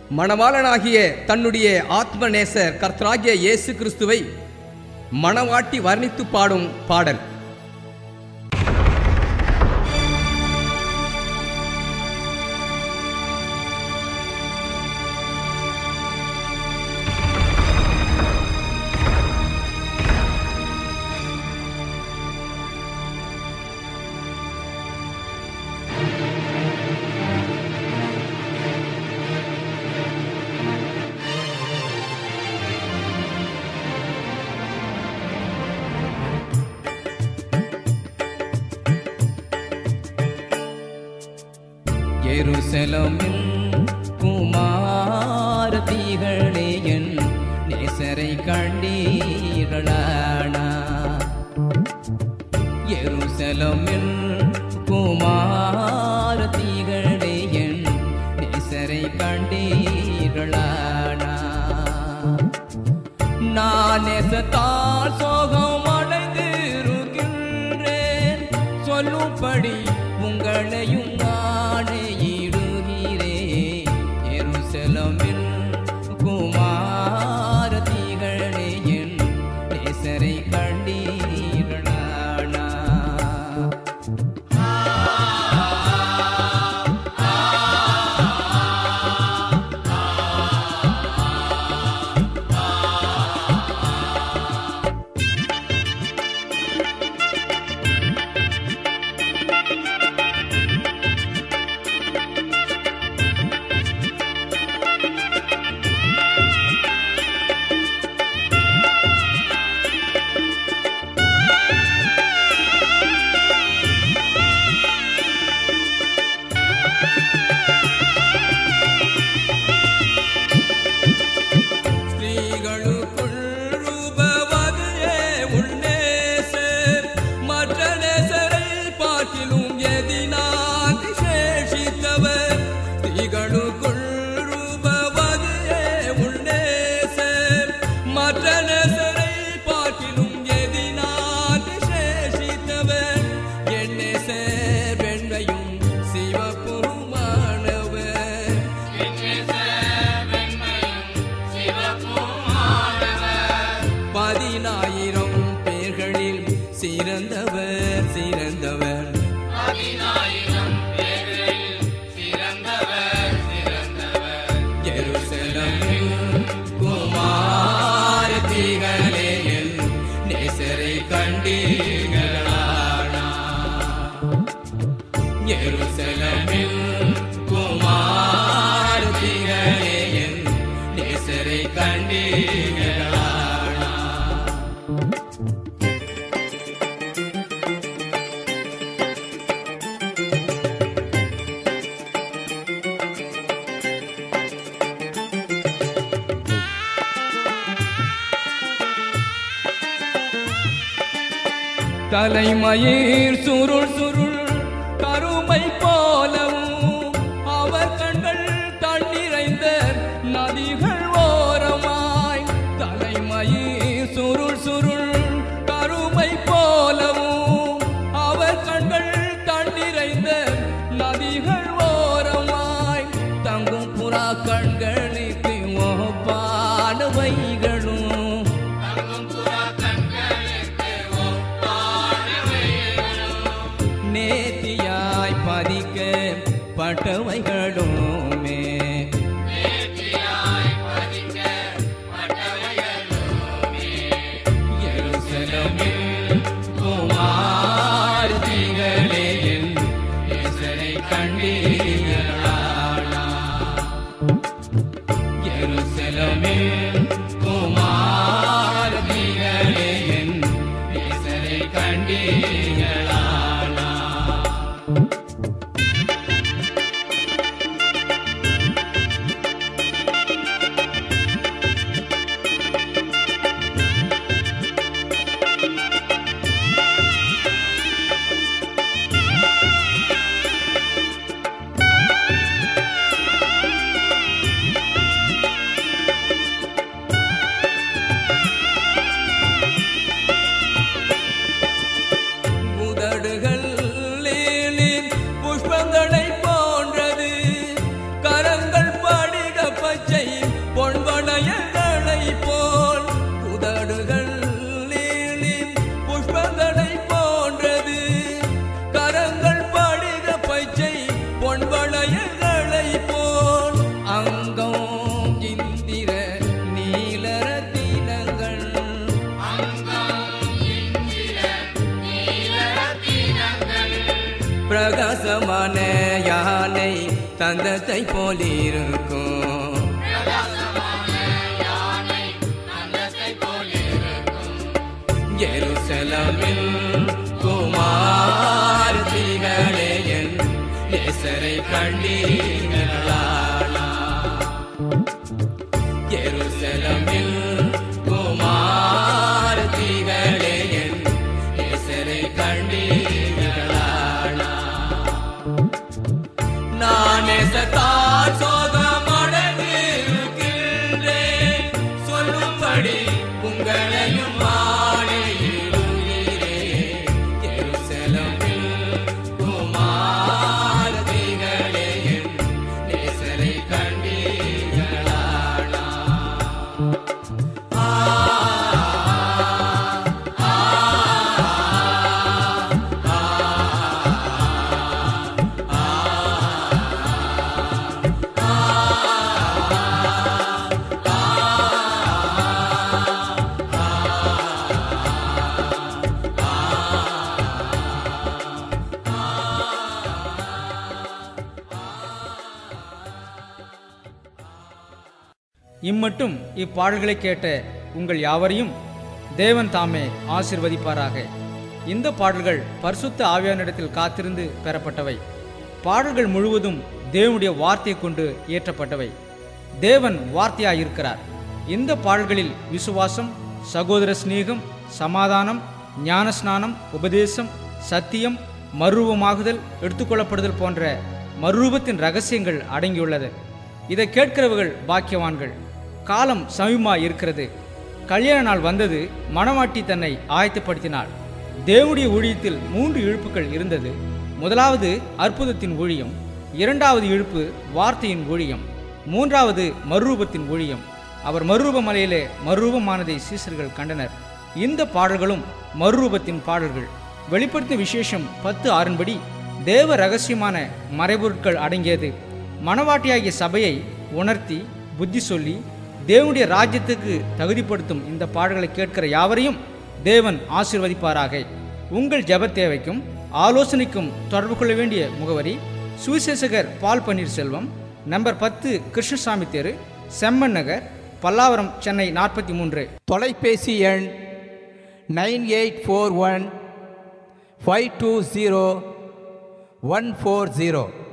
மணவாளனாகிய தன்னுடைய ஆத்ம நேசர் கர்த்தராகிய இயேசு கிறிஸ்துவை மணவாட்டி வர்ணித்து பாடும் பாடல் எருசலமில் குமாரதிகளே என் நேசரை கண்டீர்களானா எருசலமில் குமாரதிகளே என் நேசரை கண்டீர்களானா நான் நேசத்தால் சோகம் அடைந்திருக்கின்றேன் சொல்லும்படி உங்களையும் ஆணையிடுகிறேன் எருசலமில் குமாரதிகளே என் நேசரை கண்டீர்களானா ஸ்திரீகளுக்குள் ரூபவதியே உன்னேசர் மற்ற நேசரை பார்க்கிலும் எதினான் விசேஷித்தவர் ஸ்திரீகளுக்குள் ரூபவதியே உன்னேசர் மற்ற நேசரை பார்க்கிலும் எதினான் விசேஷித்தவர் என் நேசர் வெண்மையும் சிவப்புமானவர் பதினாயிரம் பேர்களில் சிறந்தவர் சிறந்தவர் எருசலேமில் குமாரத்திகளே என் நேசரை கண்டீர்களானா எருசலேமில் குமாரத்திகளே என் நேசரை கண்டீர்களானா தலைமயிர் சுருள் சுருள் கருமை போலவும் அவர் கண்கள் தண்ணீரைந்த நதிகள் ஓரமாய் தலைமயிர் சுருள் சுருள் கருமை போலவும் அவர் கண்கள் தண்ணீரைந்த நதிகள் ஓரமாய் தங்கும் புறா கண்களுக்கு ஒப்பானவைகளும் நேர்த்தியாய் பதிக்க பட்டவைகளுமே எருசலேமில் குமாரத்திகளே என் நேசரை கண்டீர்களானா தந்தத்தை போலிருக்கும் எருசலமில் குமாரதிகளே என் நேசரை கண்டீர்களா எருசலமில் குமாரதிகளே என் நேசரை கண்டீர்களா நான் நேசத்தால் சோகமடைந்திருக்கின்றேன் சொல்லும்படி உங்களையும் ஆணையிடுகிறே எருசலமில் குமாரதிகளே என் நேசரை கண்டீர்களானா இம்மட்டும் இப்பாடல்களை கேட்ட உங்கள் யாவரையும் தேவன் தாமே ஆசிர்வதிப்பாராக இந்த பாடல்கள் பரிசுத்த ஆவியானிடத்தில் காத்திருந்து பெறப்பட்டவை பாடல்கள் முழுவதும் தேவனுடைய வார்த்தையை கொண்டு இயற்றப்பட்டவை தேவன் வார்த்தையாயிருக்கிறார் இந்த பாடல்களில் விசுவாசம் சகோதர சிநேகம் சமாதானம் ஞானஸ்நானம் உபதேசம் சத்தியம் மறுரூபமாகுதல் எடுத்துக்கொள்ளப்படுதல் போன்ற மறுரூபத்தின் ரகசியங்கள் அடங்கியுள்ளது இதை கேட்கிறவர்கள் பாக்கியவான்கள் காலம் சமீபமாக இருக்கிறது கல்யாண நாள் வந்தது மணவாட்டி தன்னை ஆயத்தப்படுத்தினாள் தேவனுடைய ஊழியத்தில் மூன்று இழுப்புகள் இருந்தது முதலாவது அற்புதத்தின் ஊழியம் இரண்டாவது இழுப்பு வார்த்தையின் ஊழியம் மூன்றாவது மறுரூபத்தின் ஊழியம் அவர் மறுரூப மலையிலே மறுரூபமானதை சீசர்கள் கண்டனர் இந்த பாடல்களும் மறுரூபத்தின் பாடல்கள் வெளிப்படுத்திய விசேஷம் பத்து ஆறின்படி தேவ ரகசியமான மறைபொருட்கள் அடங்கியது மணவாட்டியாகிய சபையை உணர்த்தி புத்தி சொல்லி தேவனுடைய ராஜ்யத்துக்கு தகுதிப்படுத்தும் இந்த பாடல்களை கேட்கிற யாவரையும் தேவன் ஆசீர்வதிப்பாராக உங்கள் ஜெப தேவைக்கும் ஆலோசனைக்கும் தொடர்பு கொள்ள வேண்டிய முகவரி சுவிசேஷகர் பால் பன்னீர்செல்வம் நம்பர் பத்து கிருஷ்ணசாமி தெரு செம்மன் நகர் பல்லாவரம் சென்னை நாற்பத்தி மூன்று தொலைபேசி எண் nine eight four one five two zero one four zero